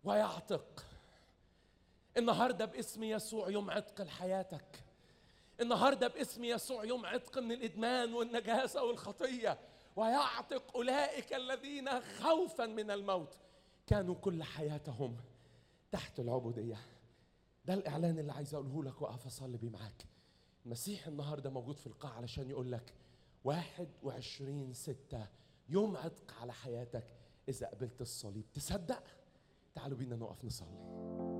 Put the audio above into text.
ويعتق النهارده باسم يسوع يوم عتق لحياتك النهارده باسم يسوع يوم عتق من الادمان والنجاسه والخطيه ويعتق اولئك الذين خوفا من الموت كانوا كل حياتهم تحت العبوديه ده الاعلان اللي عايز اقوله لك واقف اصلي بيه معاك المسيح النهارده موجود في القاعه علشان يقول لك 21 ستة يوم عتق على حياتك إذا قبلت الصليب تصدق؟ تعالوا بينا نقف نصلي